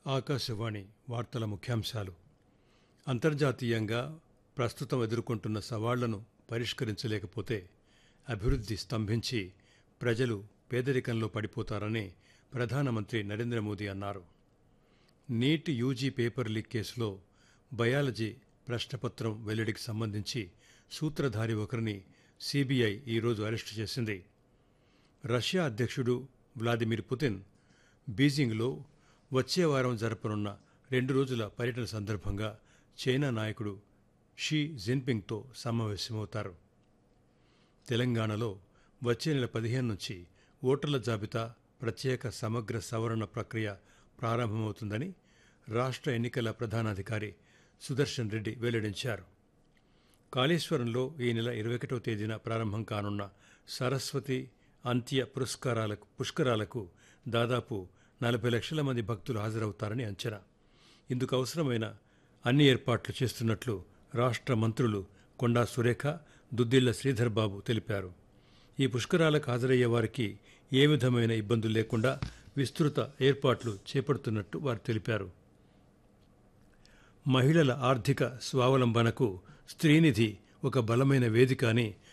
ఆకాశవాణి వార్తల ముఖ్యాంశాలు అంతర్జాతీయంగా ప్రస్తుతం ఎదుర్కొంటున్న సవాళ్లను పరిష్కరించలేకపోతే అభివృద్ధి స్తంభించి ప్రజలు పేదరికంలో పడిపోతారని ప్రధానమంత్రి నరేంద్ర మోదీ అన్నారు నీట్ యూజీ పేపర్ లీక్ కేసులో బయాలజీ ప్రశ్నపత్రం వెల్లడికి సంబంధించి సూత్రధారి ఒకరిని సిబిఐ ఈరోజు అరెస్టు చేసింది రష్యా అధ్యక్షుడు వ్లాదిమిర్ పుతిన్ బీజింగ్లో వచ్చే వారం జరపనున్న రెండు రోజుల పర్యటన సందర్భంగా చైనా నాయకుడు షీ జిన్పింగ్తో సమావేశమవుతారు తెలంగాణలో వచ్చే నెల పదిహేను నుంచి ఓటర్ల జాబితా ప్రత్యేక సమగ్ర సవరణ ప్రక్రియ ప్రారంభమవుతుందని రాష్ట్ర ఎన్నికల ప్రధానాధికారి సుదర్శన్ రెడ్డి వెల్లడించారు కాళేశ్వరంలో ఈ నెల ఇరవై ఒకటవ తేదీన ప్రారంభం కానున్న సరస్వతి అంత్య పురస్కారాలకు పుష్కరాలకు దాదాపు నలభై లక్షల మంది భక్తులు హాజరవుతారని అంచనా ఇందుకు అవసరమైన అన్ని ఏర్పాట్లు చేస్తున్నట్లు రాష్ట్ర మంత్రులు కొండా సురేఖ దుద్దిళ్ల శ్రీధర్ బాబు తెలిపారు ఈ పుష్కరాలకు హాజరయ్యే వారికి ఏ విధమైన ఇబ్బందులు లేకుండా విస్తృత ఏర్పాట్లు చేపడుతున్నట్టు వారు తెలిపారు మహిళల ఆర్థిక స్వావలంబనకు స్త్రీనిధి ఒక బలమైన వేదిక అని